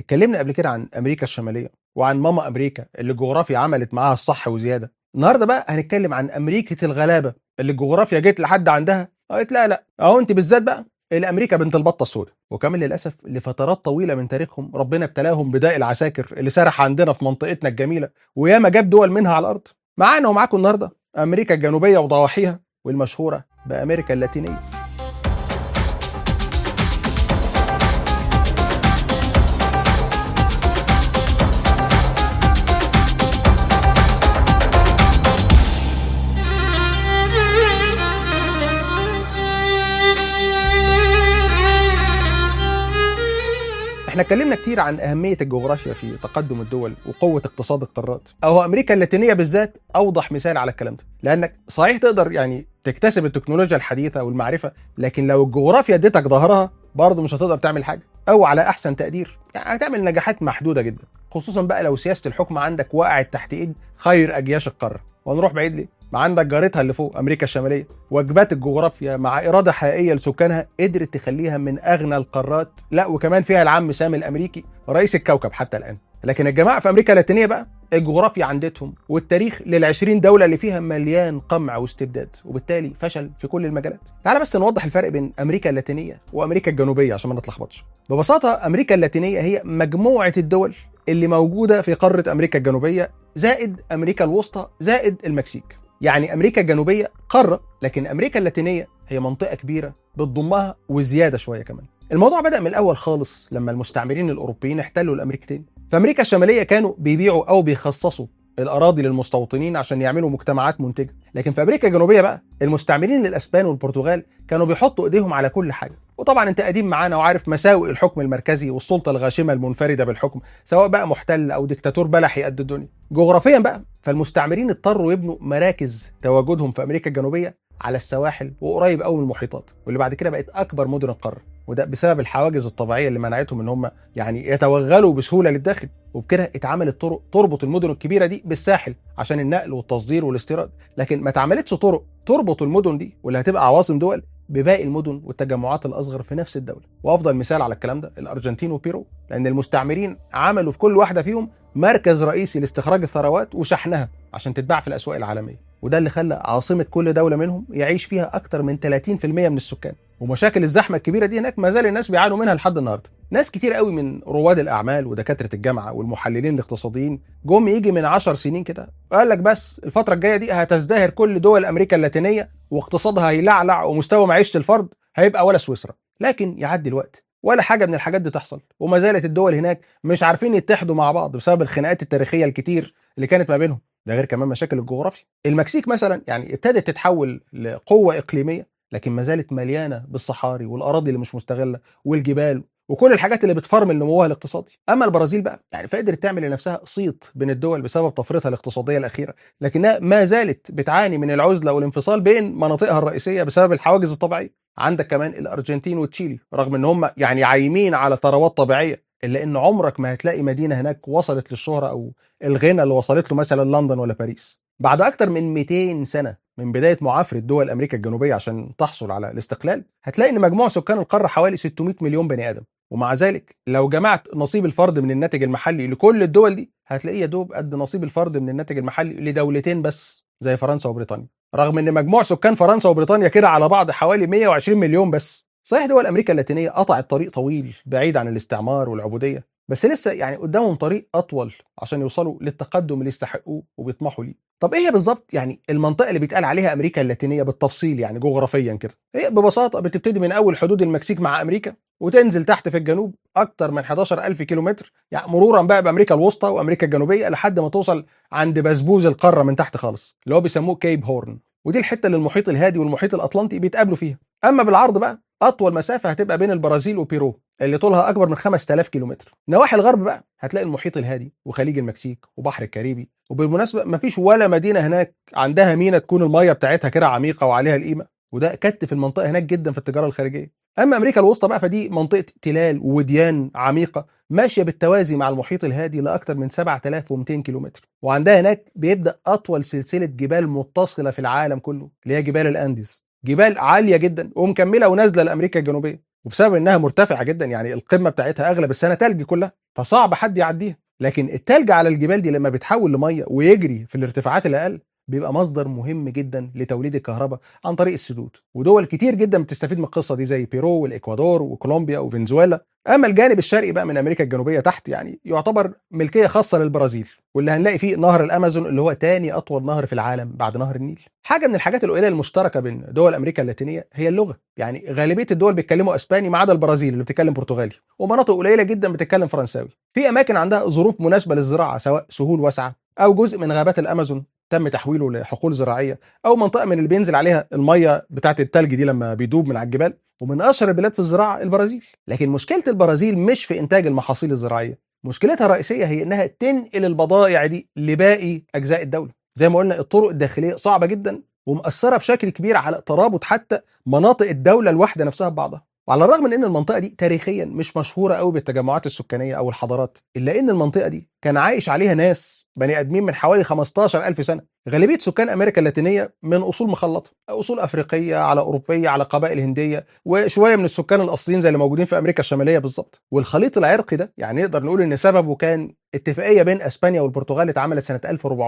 اتكلمنا قبل كده عن امريكا الشماليه وعن ماما امريكا اللي الجغرافيا عملت معاها الصح وزياده النهارده بقى هنتكلم عن امريكا الغلابه اللي الجغرافيا جت لحد عندها قالت لا لا اهو انت بالذات بقى الامريكا بنت البطه السوداء وكمان للاسف لفترات طويله من تاريخهم ربنا ابتلاهم بداء العساكر اللي سرح عندنا في منطقتنا الجميله وياما جاب دول منها على الارض معانا ومعاكم النهارده امريكا الجنوبيه وضواحيها والمشهوره بامريكا اللاتينيه احنا اتكلمنا كتير عن اهميه الجغرافيا في تقدم الدول وقوه اقتصاد القارات اهو امريكا اللاتينيه بالذات اوضح مثال على الكلام ده لانك صحيح تقدر يعني تكتسب التكنولوجيا الحديثه والمعرفه لكن لو الجغرافيا اديتك ظهرها برضه مش هتقدر تعمل حاجه او على احسن تقدير يعني هتعمل نجاحات محدوده جدا خصوصا بقى لو سياسه الحكم عندك وقعت تحت ايد خير اجياش القاره ونروح بعيد ليه ما عندك جارتها اللي فوق امريكا الشماليه واجبات الجغرافيا مع اراده حقيقيه لسكانها قدرت تخليها من اغنى القارات لا وكمان فيها العم سام الامريكي رئيس الكوكب حتى الان لكن الجماعه في امريكا اللاتينيه بقى الجغرافيا عندتهم والتاريخ لل20 دوله اللي فيها مليان قمع واستبداد وبالتالي فشل في كل المجالات تعال بس نوضح الفرق بين امريكا اللاتينيه وامريكا الجنوبيه عشان ما نتلخبطش ببساطه امريكا اللاتينيه هي مجموعه الدول اللي موجوده في قاره امريكا الجنوبيه زائد امريكا الوسطى زائد المكسيك يعني امريكا الجنوبيه قاره لكن امريكا اللاتينيه هي منطقه كبيره بتضمها وزياده شويه كمان الموضوع بدا من الاول خالص لما المستعمرين الاوروبيين احتلوا الامريكتين في امريكا الشماليه كانوا بيبيعوا او بيخصصوا الاراضي للمستوطنين عشان يعملوا مجتمعات منتجه لكن في امريكا الجنوبيه بقى المستعمرين للاسبان والبرتغال كانوا بيحطوا ايديهم على كل حاجه وطبعا انت قديم معانا وعارف مساوئ الحكم المركزي والسلطه الغاشمه المنفرده بالحكم سواء بقى محتل او ديكتاتور بلحي قد الدنيا جغرافيا بقى فالمستعمرين اضطروا يبنوا مراكز تواجدهم في امريكا الجنوبيه على السواحل وقريب قوي من المحيطات واللي بعد كده بقت اكبر مدن القاره وده بسبب الحواجز الطبيعيه اللي منعتهم ان هم يعني يتوغلوا بسهوله للداخل وبكده اتعملت طرق تربط المدن الكبيره دي بالساحل عشان النقل والتصدير والاستيراد لكن ما اتعملتش طرق تربط المدن دي واللي هتبقى عواصم دول بباقي المدن والتجمعات الاصغر في نفس الدوله وافضل مثال على الكلام ده الارجنتين وبيرو لان المستعمرين عملوا في كل واحده فيهم مركز رئيسي لاستخراج الثروات وشحنها عشان تتباع في الاسواق العالميه وده اللي خلى عاصمه كل دوله منهم يعيش فيها اكتر من 30% من السكان ومشاكل الزحمه الكبيره دي هناك ما زال الناس بيعانوا منها لحد النهارده ناس كتير قوي من رواد الاعمال ودكاتره الجامعه والمحللين الاقتصاديين جم يجي من 10 سنين كده قال لك بس الفتره الجايه دي هتزدهر كل دول امريكا اللاتينيه واقتصادها هيلعلع ومستوى معيشه الفرد هيبقى ولا سويسرا لكن يعدي الوقت ولا حاجه من الحاجات دي تحصل وما زالت الدول هناك مش عارفين يتحدوا مع بعض بسبب الخناقات التاريخيه الكتير اللي كانت ما بينهم ده غير كمان مشاكل الجغرافيا المكسيك مثلا يعني ابتدت تتحول لقوه اقليميه لكن ما زالت مليانه بالصحاري والاراضي اللي مش مستغله والجبال وكل الحاجات اللي بتفرمل نموها الاقتصادي اما البرازيل بقى يعني فقدرت تعمل لنفسها صيت بين الدول بسبب طفرتها الاقتصاديه الاخيره لكنها ما زالت بتعاني من العزله والانفصال بين مناطقها الرئيسيه بسبب الحواجز الطبيعيه عندك كمان الارجنتين وتشيلي رغم ان هم يعني عايمين على ثروات طبيعيه الا ان عمرك ما هتلاقي مدينه هناك وصلت للشهره او الغنى اللي وصلت له مثلا لندن ولا باريس بعد اكتر من 200 سنه من بدايه معافره دول امريكا الجنوبيه عشان تحصل على الاستقلال هتلاقي ان مجموع سكان القاره حوالي 600 مليون بني ادم ومع ذلك لو جمعت نصيب الفرد من الناتج المحلي لكل الدول دي هتلاقيه يا دوب قد نصيب الفرد من الناتج المحلي لدولتين بس زي فرنسا وبريطانيا رغم ان مجموع سكان فرنسا وبريطانيا كده على بعض حوالي 120 مليون بس صحيح دول امريكا اللاتينيه قطعت طريق طويل بعيد عن الاستعمار والعبوديه بس لسه يعني قدامهم طريق اطول عشان يوصلوا للتقدم اللي يستحقوه وبيطمحوا ليه طب ايه هي بالظبط يعني المنطقه اللي بيتقال عليها امريكا اللاتينيه بالتفصيل يعني جغرافيا كده هي ببساطه بتبتدي من اول حدود المكسيك مع امريكا وتنزل تحت في الجنوب اكتر من 11000 كيلومتر يعني مرورا بقى بامريكا الوسطى وامريكا الجنوبيه لحد ما توصل عند بسبوز القاره من تحت خالص اللي هو بيسموه كيب هورن ودي الحته اللي المحيط الهادي والمحيط الاطلنطي بيتقابلوا فيها اما بالعرض بقى اطول مسافه هتبقى بين البرازيل وبيرو اللي طولها اكبر من 5000 كيلومتر نواحي الغرب بقى هتلاقي المحيط الهادي وخليج المكسيك وبحر الكاريبي وبالمناسبه مفيش ولا مدينه هناك عندها مينا تكون الميه بتاعتها كده عميقه وعليها القيمه وده كتف المنطقه هناك جدا في التجاره الخارجيه اما امريكا الوسطى بقى فدي منطقه تلال ووديان عميقه ماشيه بالتوازي مع المحيط الهادي لاكثر من 7200 كيلومتر وعندها هناك بيبدا اطول سلسله جبال متصله في العالم كله اللي هي جبال الانديز جبال عاليه جدا ومكمله ونازله لامريكا الجنوبيه وبسبب انها مرتفعه جدا يعني القمه بتاعتها اغلب السنه تلج كلها فصعب حد يعديها لكن التلج على الجبال دي لما بيتحول لميه ويجري في الارتفاعات الاقل بيبقى مصدر مهم جدا لتوليد الكهرباء عن طريق السدود ودول كتير جدا بتستفيد من القصه دي زي بيرو والاكوادور وكولومبيا وفنزويلا اما الجانب الشرقي بقى من امريكا الجنوبيه تحت يعني يعتبر ملكيه خاصه للبرازيل واللي هنلاقي فيه نهر الامازون اللي هو تاني اطول نهر في العالم بعد نهر النيل حاجه من الحاجات القليله المشتركه بين دول امريكا اللاتينيه هي اللغه يعني غالبيه الدول بيتكلموا اسباني ما عدا البرازيل اللي بتتكلم برتغالي ومناطق قليله جدا بتتكلم فرنساوي في اماكن عندها ظروف مناسبه للزراعه سواء سهول واسعه او جزء من غابات الامازون تم تحويله لحقول زراعيه او منطقه من اللي بينزل عليها الميه بتاعه التلج دي لما بيدوب من على الجبال ومن اشهر البلاد في الزراعه البرازيل لكن مشكله البرازيل مش في انتاج المحاصيل الزراعيه مشكلتها الرئيسيه هي انها تنقل البضائع دي لباقي اجزاء الدوله زي ما قلنا الطرق الداخليه صعبه جدا ومأثره بشكل كبير على ترابط حتى مناطق الدوله الواحده نفسها ببعضها وعلى الرغم من ان المنطقه دي تاريخيا مش مشهوره قوي بالتجمعات السكانيه او الحضارات الا ان المنطقه دي كان عايش عليها ناس بني ادمين من حوالي 15000 سنه غالبيه سكان امريكا اللاتينيه من اصول مخلطه اصول افريقيه على اوروبيه على قبائل هنديه وشويه من السكان الاصليين زي اللي موجودين في امريكا الشماليه بالظبط والخليط العرقي ده يعني نقدر نقول ان سببه كان اتفاقيه بين اسبانيا والبرتغال اتعملت سنه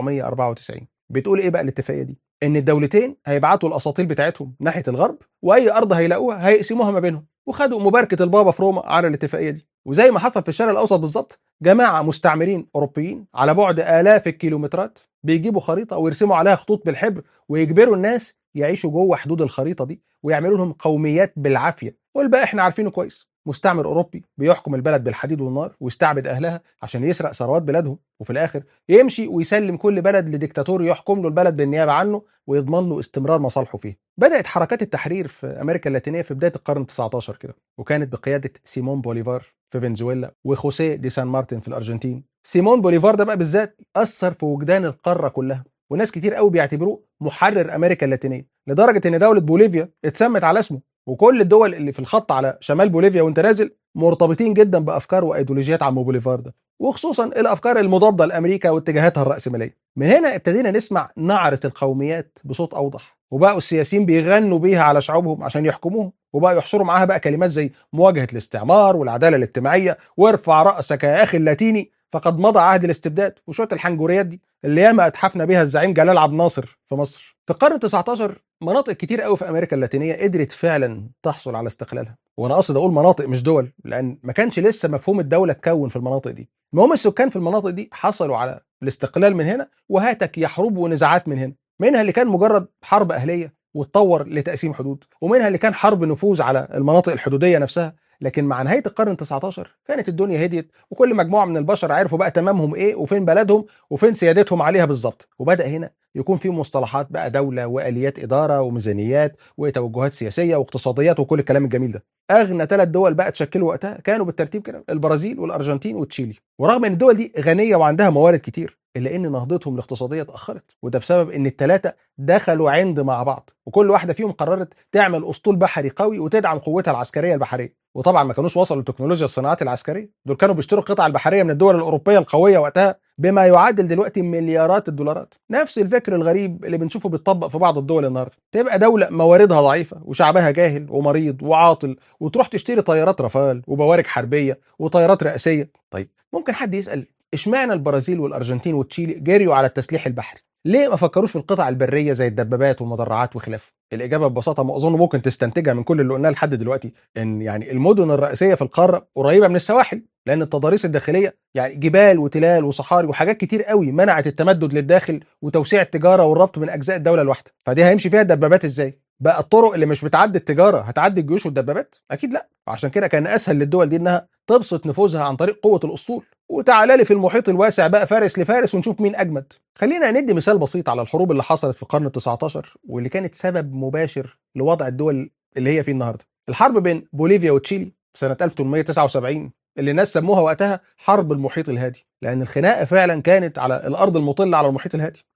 1494 بتقول ايه بقى الاتفاقيه دي ان الدولتين هيبعتوا الاساطيل بتاعتهم ناحيه الغرب واي ارض هيلاقوها هيقسموها ما بينهم وخدوا مباركه البابا في روما على الاتفاقيه دي وزي ما حصل في الشرق الاوسط بالظبط جماعه مستعمرين اوروبيين على بعد الاف الكيلومترات بيجيبوا خريطه ويرسموا عليها خطوط بالحبر ويجبروا الناس يعيشوا جوه حدود الخريطه دي ويعملوا لهم قوميات بالعافيه والباقي احنا عارفينه كويس مستعمر اوروبي بيحكم البلد بالحديد والنار ويستعبد اهلها عشان يسرق ثروات بلادهم وفي الاخر يمشي ويسلم كل بلد لديكتاتور يحكم له البلد بالنيابه عنه ويضمن له استمرار مصالحه فيه. بدات حركات التحرير في امريكا اللاتينيه في بدايه القرن ال19 كده وكانت بقياده سيمون بوليفار في فنزويلا وخوسيه دي سان مارتن في الارجنتين. سيمون بوليفار ده بقى بالذات اثر في وجدان القاره كلها وناس كتير قوي بيعتبروه محرر امريكا اللاتينيه لدرجه ان دوله بوليفيا اتسمت على اسمه وكل الدول اللي في الخط على شمال بوليفيا وانت نازل مرتبطين جدا بافكار وايديولوجيات عم بوليفار ده وخصوصا الافكار المضاده لامريكا واتجاهاتها الراسماليه من هنا ابتدينا نسمع نعره القوميات بصوت اوضح وبقوا السياسيين بيغنوا بيها على شعوبهم عشان يحكموهم وبقى يحشروا معاها بقى كلمات زي مواجهه الاستعمار والعداله الاجتماعيه وارفع راسك يا اخي اللاتيني فقد مضى عهد الاستبداد وشويه الحنجوريات دي اللي ياما اتحفنا بها الزعيم جلال عبد الناصر في مصر في القرن ال19 مناطق كتير قوي في امريكا اللاتينيه قدرت فعلا تحصل على استقلالها وانا قصد اقول مناطق مش دول لان ما كانش لسه مفهوم الدوله اتكون في المناطق دي المهم السكان في المناطق دي حصلوا على الاستقلال من هنا وهاتك يحرب ونزاعات من هنا منها اللي كان مجرد حرب اهليه واتطور لتقسيم حدود ومنها اللي كان حرب نفوذ على المناطق الحدوديه نفسها لكن مع نهايه القرن ال19 كانت الدنيا هديت وكل مجموعه من البشر عرفوا بقى تمامهم ايه وفين بلدهم وفين سيادتهم عليها بالظبط وبدا هنا يكون في مصطلحات بقى دوله واليات اداره وميزانيات وتوجهات سياسيه واقتصاديات وكل الكلام الجميل ده اغنى ثلاث دول بقى تشكلوا وقتها كانوا بالترتيب كده البرازيل والارجنتين وتشيلي ورغم ان الدول دي غنيه وعندها موارد كتير الا ان نهضتهم الاقتصاديه اتاخرت وده بسبب ان الثلاثه دخلوا عند مع بعض وكل واحده فيهم قررت تعمل اسطول بحري قوي وتدعم قوتها العسكريه البحريه وطبعا ما كانوش وصلوا لتكنولوجيا الصناعات العسكريه دول كانوا بيشتروا القطع البحريه من الدول الاوروبيه القويه وقتها بما يعادل دلوقتي مليارات الدولارات نفس الفكر الغريب اللي بنشوفه بيتطبق في بعض الدول النهارده تبقى دوله مواردها ضعيفه وشعبها جاهل ومريض وعاطل وتروح تشتري طيارات رافال وبوارج حربيه وطيارات رئاسيه طيب ممكن حد يسال اشمعنى البرازيل والارجنتين وتشيلي جريوا على التسليح البحري ليه ما فكروش في القطع البريه زي الدبابات والمدرعات وخلافه الاجابه ببساطه ما اظن ممكن تستنتجها من كل اللي قلناه لحد دلوقتي ان يعني المدن الرئيسيه في القاره قريبه من السواحل لان التضاريس الداخليه يعني جبال وتلال وصحاري وحاجات كتير قوي منعت التمدد للداخل وتوسيع التجاره والربط من اجزاء الدوله الواحده فدي هيمشي فيها الدبابات ازاي بقى الطرق اللي مش بتعدي التجاره هتعدي الجيوش والدبابات اكيد لا عشان كده كان اسهل للدول دي انها تبسط نفوذها عن طريق قوه الاسطول وتعالى لي في المحيط الواسع بقى فارس لفارس ونشوف مين اجمد خلينا ندي مثال بسيط على الحروب اللي حصلت في القرن ال19 واللي كانت سبب مباشر لوضع الدول اللي هي فيه النهارده الحرب بين بوليفيا وتشيلي سنه 1879 اللي الناس سموها وقتها حرب المحيط الهادي لان الخناقه فعلا كانت على الارض المطله على المحيط الهادي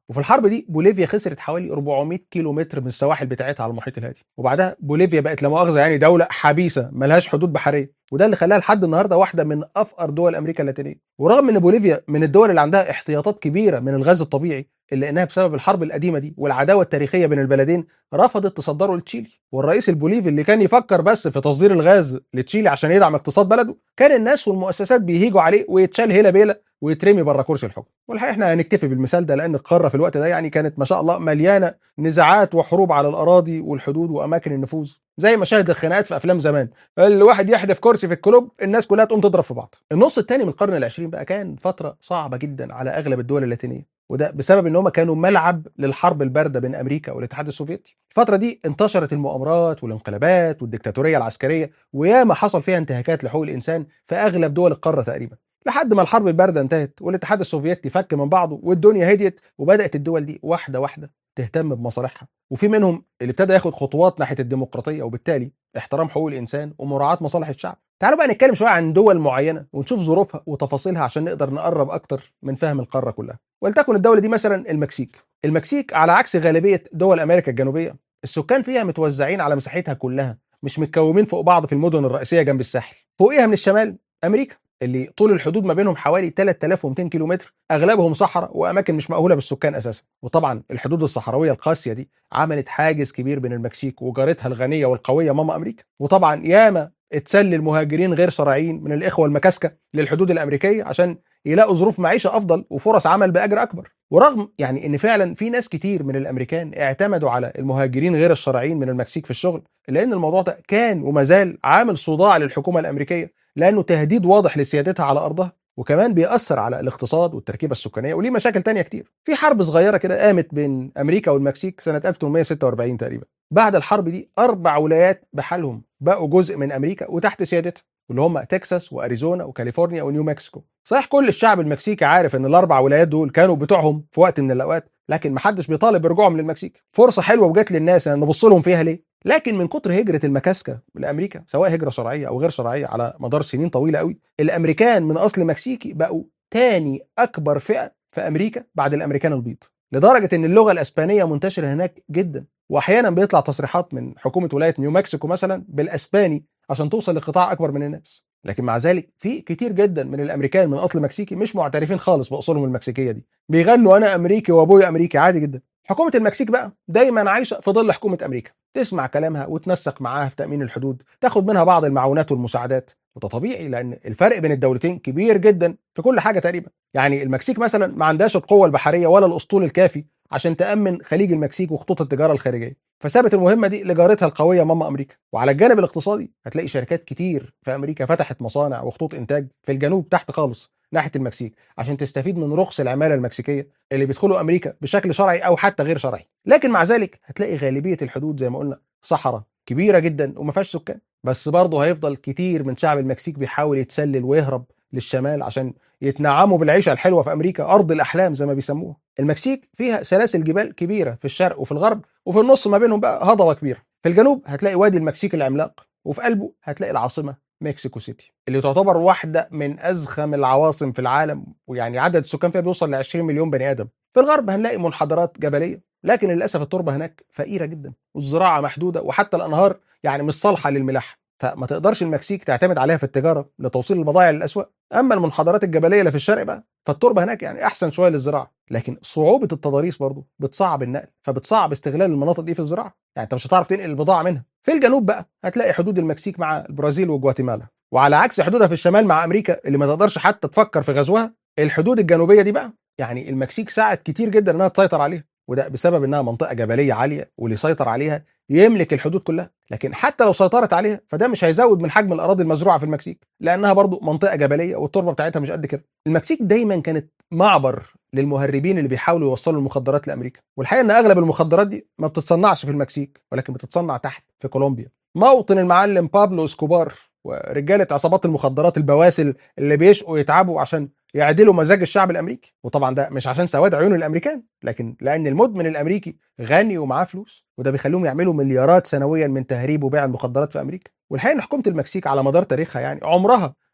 وفي الحرب دي بوليفيا خسرت حوالي 400 كيلو متر من السواحل بتاعتها على المحيط الهادي وبعدها بوليفيا بقت لا مؤاخذه يعني دوله حبيسه ملهاش حدود بحريه وده اللي خلاها لحد النهارده واحده من افقر دول امريكا اللاتينيه ورغم ان بوليفيا من الدول اللي عندها احتياطات كبيره من الغاز الطبيعي الا انها بسبب الحرب القديمه دي والعداوه التاريخيه بين البلدين رفضت تصدره لتشيلي والرئيس البوليفي اللي كان يفكر بس في تصدير الغاز لتشيلي عشان يدعم اقتصاد بلده كان الناس والمؤسسات بيهيجوا عليه ويتشال هيلا بيلا ويترمي بره كرسي الحكم والحقيقه احنا هنكتفي بالمثال ده لان القاره في الوقت ده يعني كانت ما شاء الله مليانه نزاعات وحروب على الاراضي والحدود واماكن النفوذ زي مشاهد الخناقات في افلام زمان الواحد يحدف كرسي في الكلوب الناس كلها تقوم تضرب في بعض النص الثاني من القرن العشرين بقى كان فتره صعبه جدا على اغلب الدول اللاتينيه وده بسبب ان هم كانوا ملعب للحرب البارده بين امريكا والاتحاد السوفيتي. الفتره دي انتشرت المؤامرات والانقلابات والديكتاتوريه العسكريه وياما حصل فيها انتهاكات لحقوق الانسان في اغلب دول القاره تقريبا. لحد ما الحرب البارده انتهت والاتحاد السوفيتي فك من بعضه والدنيا هديت وبدات الدول دي واحده واحده تهتم بمصالحها وفي منهم اللي ابتدى ياخد خطوات ناحيه الديمقراطيه وبالتالي احترام حقوق الانسان ومراعاه مصالح الشعب. تعالوا بقى نتكلم شويه عن دول معينه ونشوف ظروفها وتفاصيلها عشان نقدر نقرب اكتر من فهم القاره كلها. ولتكن الدوله دي مثلا المكسيك. المكسيك على عكس غالبيه دول امريكا الجنوبيه السكان فيها متوزعين على مساحتها كلها مش متكومين فوق بعض في المدن الرئيسيه جنب الساحل. فوقيها من الشمال امريكا اللي طول الحدود ما بينهم حوالي 3200 كيلو متر اغلبهم صحراء واماكن مش مأهوله بالسكان اساسا وطبعا الحدود الصحراويه القاسيه دي عملت حاجز كبير بين المكسيك وجارتها الغنيه والقويه ماما امريكا وطبعا ياما اتسلل مهاجرين غير شرعيين من الاخوه المكاسكه للحدود الامريكيه عشان يلاقوا ظروف معيشه افضل وفرص عمل باجر اكبر ورغم يعني ان فعلا في ناس كتير من الامريكان اعتمدوا على المهاجرين غير الشرعيين من المكسيك في الشغل لان الموضوع ده كان وما زال عامل صداع للحكومه الامريكيه لانه تهديد واضح لسيادتها على ارضها وكمان بيأثر على الاقتصاد والتركيبة السكانية وليه مشاكل تانية كتير في حرب صغيرة كده قامت بين أمريكا والمكسيك سنة 1846 تقريبا بعد الحرب دي أربع ولايات بحالهم بقوا جزء من أمريكا وتحت سيادتها واللي هم تكساس واريزونا وكاليفورنيا ونيو مكسيكو صحيح كل الشعب المكسيكي عارف ان الاربع ولايات دول كانوا بتوعهم في وقت من الاوقات لكن محدش بيطالب برجوعهم للمكسيك فرصه حلوه وجات للناس ان نبص لهم فيها ليه لكن من كتر هجره المكاسكه لامريكا سواء هجره شرعيه او غير شرعيه على مدار سنين طويله قوي الامريكان من اصل مكسيكي بقوا تاني اكبر فئه في امريكا بعد الامريكان البيض لدرجه ان اللغه الاسبانيه منتشره هناك جدا واحيانا بيطلع تصريحات من حكومه ولايه نيو مكسيكو مثلا بالاسباني عشان توصل لقطاع اكبر من الناس لكن مع ذلك في كتير جدا من الامريكان من اصل مكسيكي مش معترفين خالص باصولهم المكسيكيه دي بيغنوا انا امريكي وابويا امريكي عادي جدا حكومه المكسيك بقى دايما عايشه في ظل حكومه امريكا تسمع كلامها وتنسق معاها في تامين الحدود تاخد منها بعض المعونات والمساعدات وده طبيعي لان الفرق بين الدولتين كبير جدا في كل حاجه تقريبا يعني المكسيك مثلا ما عندهاش القوه البحريه ولا الاسطول الكافي عشان تامن خليج المكسيك وخطوط التجاره الخارجيه فسابت المهمه دي لجارتها القويه ماما امريكا وعلى الجانب الاقتصادي هتلاقي شركات كتير في امريكا فتحت مصانع وخطوط انتاج في الجنوب تحت خالص ناحيه المكسيك عشان تستفيد من رخص العماله المكسيكيه اللي بيدخلوا امريكا بشكل شرعي او حتى غير شرعي لكن مع ذلك هتلاقي غالبيه الحدود زي ما قلنا صحراء كبيره جدا وما فيهاش سكان بس برضه هيفضل كتير من شعب المكسيك بيحاول يتسلل ويهرب للشمال عشان يتنعموا بالعيشه الحلوه في امريكا ارض الاحلام زي ما بيسموها المكسيك فيها سلاسل جبال كبيره في الشرق وفي الغرب وفي النص ما بينهم بقى هضبه كبيره في الجنوب هتلاقي وادي المكسيك العملاق وفي قلبه هتلاقي العاصمه مكسيكو سيتي اللي تعتبر واحده من ازخم العواصم في العالم ويعني عدد السكان فيها بيوصل ل 20 مليون بني ادم في الغرب هنلاقي منحدرات جبليه لكن للاسف التربه هناك فقيره جدا والزراعه محدوده وحتى الانهار يعني مش صالحه للملاحه فما تقدرش المكسيك تعتمد عليها في التجاره لتوصيل البضائع للاسواق اما المنحدرات الجبليه اللي في الشرق بقى فالتربه هناك يعني احسن شويه للزراعه لكن صعوبه التضاريس برضه بتصعب النقل فبتصعب استغلال المناطق دي في الزراعه يعني انت مش هتعرف تنقل البضاعه منها في الجنوب بقى هتلاقي حدود المكسيك مع البرازيل وجواتيمالا وعلى عكس حدودها في الشمال مع امريكا اللي ما تقدرش حتى تفكر في غزوها الحدود الجنوبيه دي بقى يعني المكسيك ساعد كتير جدا انها تسيطر عليها وده بسبب انها منطقه جبليه عاليه واللي يسيطر عليها يملك الحدود كلها لكن حتى لو سيطرت عليها فده مش هيزود من حجم الاراضي المزروعه في المكسيك لانها برضو منطقه جبليه والتربه بتاعتها مش قد كده المكسيك دايما كانت معبر للمهربين اللي بيحاولوا يوصلوا المخدرات لامريكا والحقيقه ان اغلب المخدرات دي ما بتتصنعش في المكسيك ولكن بتتصنع تحت في كولومبيا موطن المعلم بابلو اسكوبار ورجاله عصابات المخدرات البواسل اللي بيشقوا يتعبوا عشان يعدلوا مزاج الشعب الامريكي وطبعا ده مش عشان سواد عيون الامريكان لكن لان المدمن الامريكي غني ومعاه فلوس وده بيخليهم يعملوا مليارات سنويا من تهريب وبيع المخدرات في امريكا والحقيقه ان حكومه المكسيك على مدار تاريخها يعني عمرها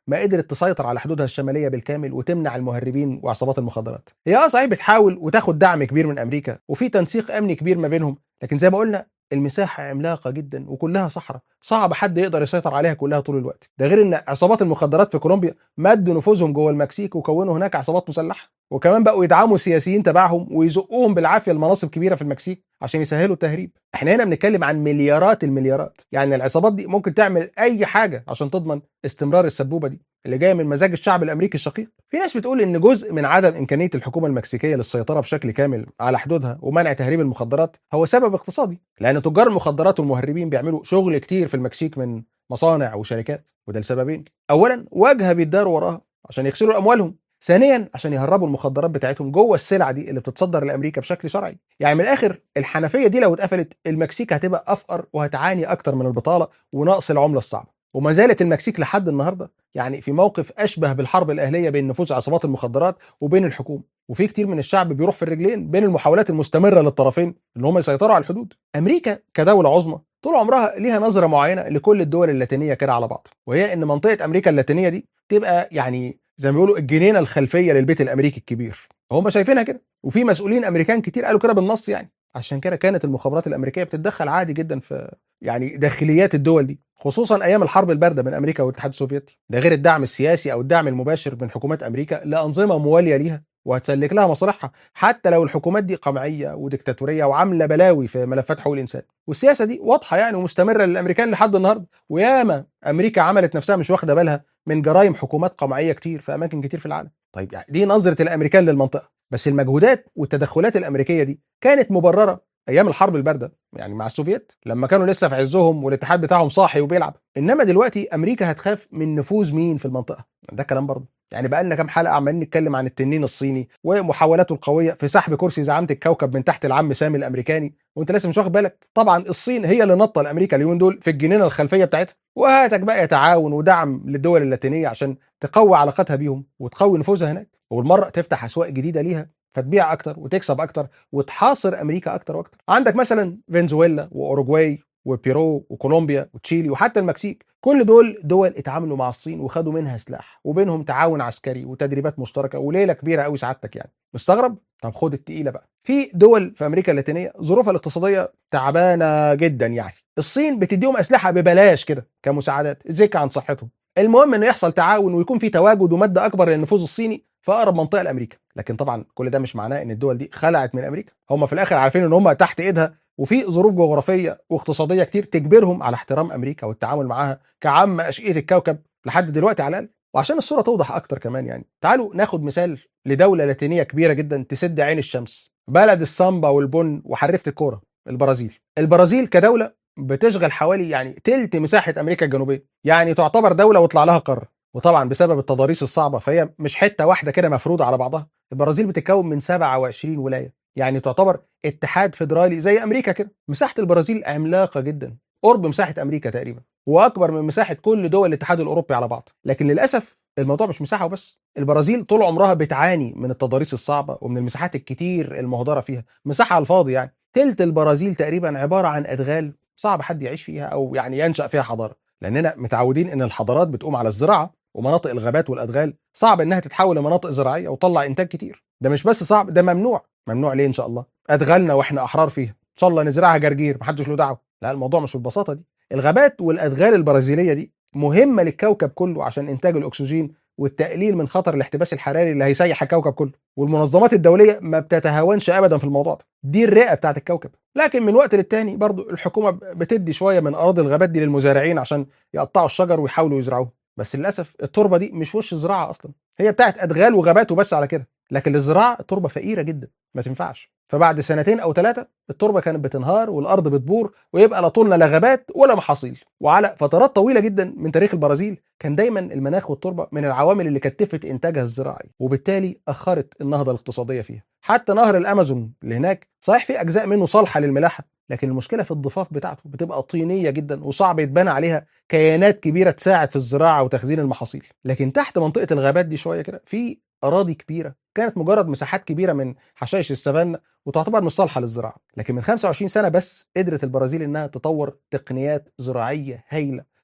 ما قدرت تسيطر على حدودها الشماليه بالكامل وتمنع المهربين وعصابات المخدرات. هي اه صحيح بتحاول وتاخد دعم كبير من امريكا وفي تنسيق امني كبير ما بينهم، لكن زي ما قلنا المساحه عملاقه جدا وكلها صحراء، صعب حد يقدر يسيطر عليها كلها طول الوقت، ده غير ان عصابات المخدرات في كولومبيا مدوا نفوذهم جوه المكسيك وكونوا هناك عصابات مسلحه، وكمان بقوا يدعموا السياسيين تبعهم ويزقوهم بالعافيه لمناصب كبيره في المكسيك عشان يسهلوا التهريب. احنا هنا بنتكلم عن مليارات المليارات، يعني العصابات دي ممكن تعمل اي حاجه عشان تضمن استمرار السبوبه دي. اللي جايه من مزاج الشعب الامريكي الشقيق. في ناس بتقول ان جزء من عدم امكانيه الحكومه المكسيكيه للسيطره بشكل كامل على حدودها ومنع تهريب المخدرات هو سبب اقتصادي، لان تجار المخدرات والمهربين بيعملوا شغل كتير في المكسيك من مصانع وشركات، وده لسببين. اولا واجهه بيتداروا وراها عشان يغسلوا اموالهم، ثانيا عشان يهربوا المخدرات بتاعتهم جوه السلعه دي اللي بتتصدر لامريكا بشكل شرعي يعني من الاخر الحنفيه دي لو اتقفلت المكسيك هتبقى افقر وهتعاني اكتر من البطاله ونقص العمله الصعبه وما زالت المكسيك لحد النهارده يعني في موقف اشبه بالحرب الاهليه بين نفوذ عصابات المخدرات وبين الحكومه وفي كتير من الشعب بيروح في الرجلين بين المحاولات المستمره للطرفين ان هم يسيطروا على الحدود امريكا كدوله عظمى طول عمرها ليها نظره معينه لكل الدول اللاتينيه كده على بعض وهي ان منطقه امريكا اللاتينيه دي تبقى يعني زي ما بيقولوا الجنينه الخلفيه للبيت الامريكي الكبير هم شايفينها كده وفي مسؤولين امريكان كتير قالوا كده بالنص يعني عشان كده كانت المخابرات الامريكيه بتتدخل عادي جدا في يعني داخليات الدول دي خصوصا ايام الحرب البارده بين امريكا والاتحاد السوفيتي ده غير الدعم السياسي او الدعم المباشر من حكومات امريكا لانظمه مواليه ليها وهتسلك لها مصالحها حتى لو الحكومات دي قمعيه وديكتاتوريه وعامله بلاوي في ملفات حقوق الانسان والسياسه دي واضحه يعني ومستمره للامريكان لحد النهارده وياما امريكا عملت نفسها مش واخده بالها من جرائم حكومات قمعيه كتير في اماكن كتير في العالم طيب يعني دي نظره الامريكان للمنطقه بس المجهودات والتدخلات الامريكيه دي كانت مبرره ايام الحرب البارده يعني مع السوفييت لما كانوا لسه في عزهم والاتحاد بتاعهم صاحي وبيلعب انما دلوقتي امريكا هتخاف من نفوذ مين في المنطقه ده كلام برضه يعني بقى لنا كام حلقه عمالين نتكلم عن التنين الصيني ومحاولاته القويه في سحب كرسي زعامه الكوكب من تحت العم سامي الامريكاني وانت لسه مش واخد بالك طبعا الصين هي اللي نطه لامريكا اليومين دول في الجنينه الخلفيه بتاعتها وهاتك بقى تعاون ودعم للدول اللاتينيه عشان تقوي علاقاتها بيهم وتقوي نفوذها هناك وبالمره تفتح اسواق جديده ليها فتبيع اكتر وتكسب اكتر وتحاصر امريكا اكتر واكتر عندك مثلا فنزويلا واوروجواي وبيرو وكولومبيا وتشيلي وحتى المكسيك كل دول دول اتعاملوا مع الصين وخدوا منها سلاح وبينهم تعاون عسكري وتدريبات مشتركه وليله كبيره قوي سعادتك يعني مستغرب طب خد التقيله بقى في دول في امريكا اللاتينيه ظروفها الاقتصاديه تعبانه جدا يعني الصين بتديهم اسلحه ببلاش كده كمساعدات ذكر عن صحتهم المهم انه يحصل تعاون ويكون في تواجد ومد اكبر للنفوذ الصيني في اقرب منطقه لامريكا لكن طبعا كل ده مش معناه ان الدول دي خلعت من امريكا هم في الاخر عارفين ان هم تحت ايدها وفي ظروف جغرافيه واقتصاديه كتير تجبرهم على احترام امريكا والتعامل معاها كعم اشقيه الكوكب لحد دلوقتي على الاقل وعشان الصوره توضح اكتر كمان يعني تعالوا ناخد مثال لدوله لاتينيه كبيره جدا تسد عين الشمس بلد السامبا والبن وحرفه الكوره البرازيل البرازيل كدوله بتشغل حوالي يعني تلت مساحه امريكا الجنوبيه يعني تعتبر دوله وطلع لها قاره وطبعا بسبب التضاريس الصعبه فهي مش حته واحده كده مفروضه على بعضها البرازيل بتتكون من 27 ولايه يعني تعتبر اتحاد فيدرالي زي امريكا كده مساحه البرازيل عملاقه جدا قرب مساحه امريكا تقريبا واكبر من مساحه كل دول الاتحاد الاوروبي على بعض لكن للاسف الموضوع مش مساحه وبس البرازيل طول عمرها بتعاني من التضاريس الصعبه ومن المساحات الكتير المهدره فيها مساحه على الفاضي يعني تلت البرازيل تقريبا عباره عن ادغال صعب حد يعيش فيها او يعني ينشا فيها حضاره لاننا متعودين ان الحضارات بتقوم على الزراعه ومناطق الغابات والادغال صعب انها تتحول لمناطق زراعيه وتطلع انتاج كتير ده مش بس صعب ده ممنوع ممنوع ليه ان شاء الله ادغالنا واحنا احرار فيها ان شاء الله نزرعها جرجير محدش له دعوه لا الموضوع مش بالبساطه دي الغابات والادغال البرازيليه دي مهمه للكوكب كله عشان انتاج الاكسجين والتقليل من خطر الاحتباس الحراري اللي هيسيح الكوكب كله والمنظمات الدوليه ما بتتهاونش ابدا في الموضوع ده دي الرئه بتاعت الكوكب لكن من وقت للتاني برضو الحكومه بتدي شويه من اراضي الغابات دي للمزارعين عشان يقطعوا الشجر ويحاولوا يزرعوه بس للاسف التربه دي مش وش زراعه اصلا هي بتاعت ادغال وغابات وبس على كده لكن للزراعه التربه فقيره جدا ما تنفعش فبعد سنتين او ثلاثه التربه كانت بتنهار والارض بتبور ويبقى لا طولنا لا غابات ولا محاصيل وعلى فترات طويله جدا من تاريخ البرازيل كان دايما المناخ والتربه من العوامل اللي كتفت انتاجها الزراعي وبالتالي اخرت النهضه الاقتصاديه فيها حتى نهر الامازون اللي هناك صحيح في اجزاء منه صالحه للملاحه لكن المشكله في الضفاف بتاعته بتبقى طينيه جدا وصعب يتبنى عليها كيانات كبيره تساعد في الزراعه وتخزين المحاصيل لكن تحت منطقه الغابات دي شويه كده في اراضي كبيره كانت مجرد مساحات كبيره من حشائش السافانا وتعتبر مش صالحه للزراعه لكن من 25 سنه بس قدرت البرازيل انها تطور تقنيات زراعيه هايله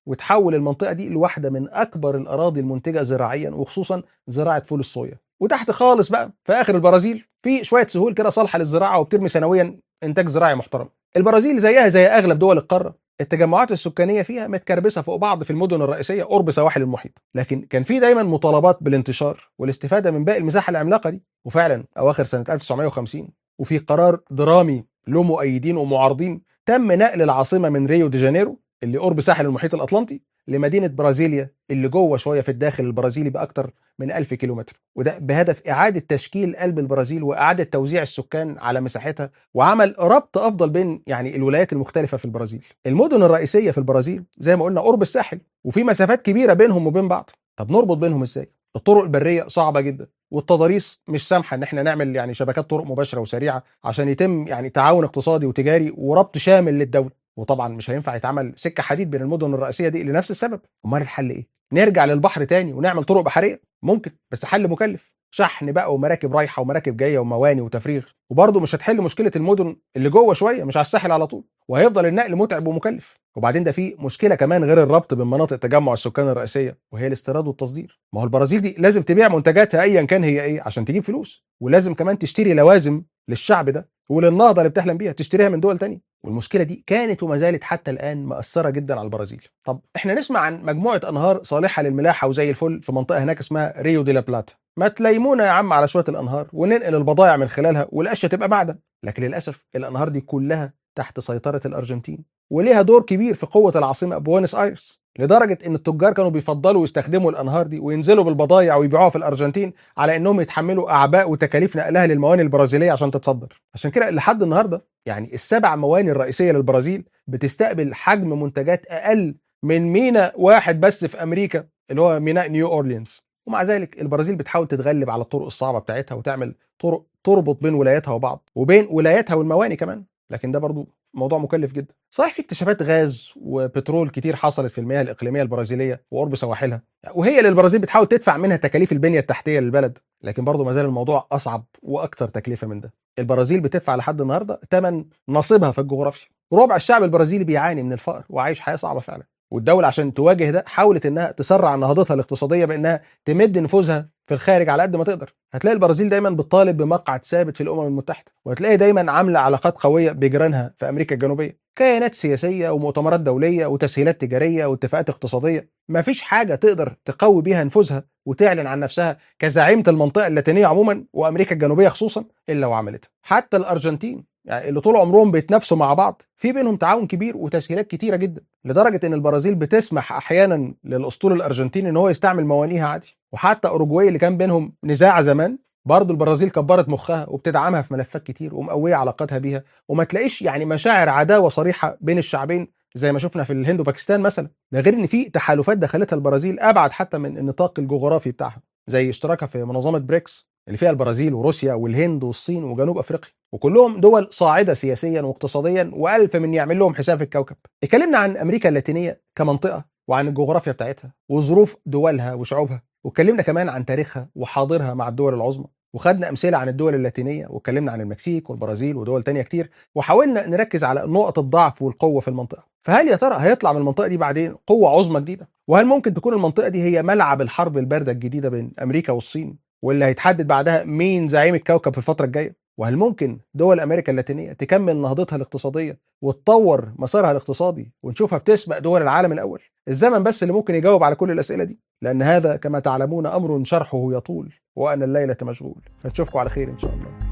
وتحول المنطقه دي لواحده من اكبر الاراضي المنتجه زراعيا وخصوصا زراعه فول الصويا وتحت خالص بقى في اخر البرازيل في شويه سهول كده صالحه للزراعه وبترمي سنويا انتاج زراعي محترم البرازيل زيها زي اغلب دول القاره التجمعات السكانيه فيها متكربسه فوق بعض في المدن الرئيسيه قرب سواحل المحيط لكن كان في دايما مطالبات بالانتشار والاستفاده من باقي المساحه العملاقه دي وفعلا اواخر سنه 1950 وفي قرار درامي له مؤيدين ومعارضين تم نقل العاصمه من ريو دي جانيرو اللي قرب ساحل المحيط الاطلنطي لمدينه برازيليا اللي جوه شويه في الداخل البرازيلي باكثر من 1000 كيلومتر وده بهدف اعاده تشكيل قلب البرازيل واعاده توزيع السكان على مساحتها وعمل ربط افضل بين يعني الولايات المختلفه في البرازيل المدن الرئيسيه في البرازيل زي ما قلنا قرب الساحل وفي مسافات كبيره بينهم وبين بعض طب نربط بينهم ازاي الطرق البريه صعبه جدا والتضاريس مش سامحه ان احنا نعمل يعني شبكات طرق مباشره وسريعه عشان يتم يعني تعاون اقتصادي وتجاري وربط شامل للدوله وطبعا مش هينفع يتعمل سكه حديد بين المدن الرئيسيه دي لنفس السبب امال الحل ايه نرجع للبحر تاني ونعمل طرق بحريه ممكن بس حل مكلف شحن بقى ومراكب رايحه ومراكب جايه ومواني وتفريغ وبرضه مش هتحل مشكله المدن اللي جوه شويه مش على الساحل على طول وهيفضل النقل متعب ومكلف وبعدين ده في مشكله كمان غير الربط بين مناطق تجمع السكان الرئيسيه وهي الاستيراد والتصدير ما هو البرازيل دي لازم تبيع منتجاتها ايا كان هي ايه عشان تجيب فلوس ولازم كمان تشتري لوازم للشعب ده وللنهضه اللي بتحلم بيها تشتريها من دول تانية والمشكله دي كانت وما زالت حتى الان مأثره جدا على البرازيل طب احنا نسمع عن مجموعه انهار صالحه للملاحه وزي الفل في منطقه هناك اسمها ريو دي لا بلاتا ما تليمونا يا عم على شويه الانهار وننقل البضائع من خلالها والاشياء تبقى معدن لكن للاسف الانهار دي كلها تحت سيطره الارجنتين وليها دور كبير في قوه العاصمه بوينس ايرس لدرجه ان التجار كانوا بيفضلوا يستخدموا الانهار دي وينزلوا بالبضائع ويبيعوها في الارجنتين على انهم يتحملوا اعباء وتكاليف نقلها للمواني البرازيليه عشان تتصدر عشان كده لحد النهارده يعني السبع مواني الرئيسيه للبرازيل بتستقبل حجم منتجات اقل من ميناء واحد بس في امريكا اللي هو ميناء نيو اورليانز ومع ذلك البرازيل بتحاول تتغلب على الطرق الصعبه بتاعتها وتعمل طرق تربط بين ولاياتها وبعض وبين ولاياتها والمواني كمان لكن ده برضو موضوع مكلف جدا صحيح في اكتشافات غاز وبترول كتير حصلت في المياه الاقليميه البرازيليه وقرب سواحلها وهي اللي البرازيل بتحاول تدفع منها تكاليف البنيه التحتيه للبلد لكن برضه ما زال الموضوع اصعب واكثر تكلفه من ده البرازيل بتدفع لحد النهارده ثمن نصيبها في الجغرافيا ربع الشعب البرازيلي بيعاني من الفقر وعايش حياه صعبه فعلا والدولة عشان تواجه ده حاولت انها تسرع نهضتها الاقتصادية بانها تمد نفوذها في الخارج على قد ما تقدر هتلاقي البرازيل دايما بتطالب بمقعد ثابت في الامم المتحدة وهتلاقي دايما عاملة علاقات قوية بجيرانها في امريكا الجنوبية كيانات سياسية ومؤتمرات دولية وتسهيلات تجارية واتفاقات اقتصادية مفيش حاجة تقدر تقوي بيها نفوذها وتعلن عن نفسها كزعيمة المنطقة اللاتينية عموما وامريكا الجنوبية خصوصا الا وعملتها حتى الارجنتين يعني اللي طول عمرهم بيتنافسوا مع بعض في بينهم تعاون كبير وتسهيلات كتيره جدا لدرجه ان البرازيل بتسمح احيانا للاسطول الارجنتيني ان هو يستعمل موانيها عادي وحتى اوروجواي اللي كان بينهم نزاع زمان برضه البرازيل كبرت مخها وبتدعمها في ملفات كتير ومقويه علاقاتها بيها وما تلاقيش يعني مشاعر عداوه صريحه بين الشعبين زي ما شفنا في الهند وباكستان مثلا ده غير ان في تحالفات دخلتها البرازيل ابعد حتى من النطاق الجغرافي بتاعها زي اشتراكها في منظمه بريكس اللي فيها البرازيل وروسيا والهند والصين وجنوب افريقيا وكلهم دول صاعده سياسيا واقتصاديا والف من يعمل لهم حساب في الكوكب اتكلمنا عن امريكا اللاتينيه كمنطقه وعن الجغرافيا بتاعتها وظروف دولها وشعوبها واتكلمنا كمان عن تاريخها وحاضرها مع الدول العظمى وخدنا امثله عن الدول اللاتينيه واتكلمنا عن المكسيك والبرازيل ودول تانية كتير وحاولنا نركز على نقط الضعف والقوه في المنطقه فهل يا ترى هيطلع من المنطقه دي بعدين قوه عظمى جديده وهل ممكن تكون المنطقه دي هي ملعب الحرب البارده الجديده بين امريكا والصين واللي هيتحدد بعدها مين زعيم الكوكب في الفتره الجايه وهل ممكن دول امريكا اللاتينيه تكمل نهضتها الاقتصاديه وتطور مسارها الاقتصادي ونشوفها بتسبق دول العالم الاول الزمن بس اللي ممكن يجاوب على كل الاسئله دي لان هذا كما تعلمون امر شرحه يطول وانا الليله مشغول فنشوفكم على خير ان شاء الله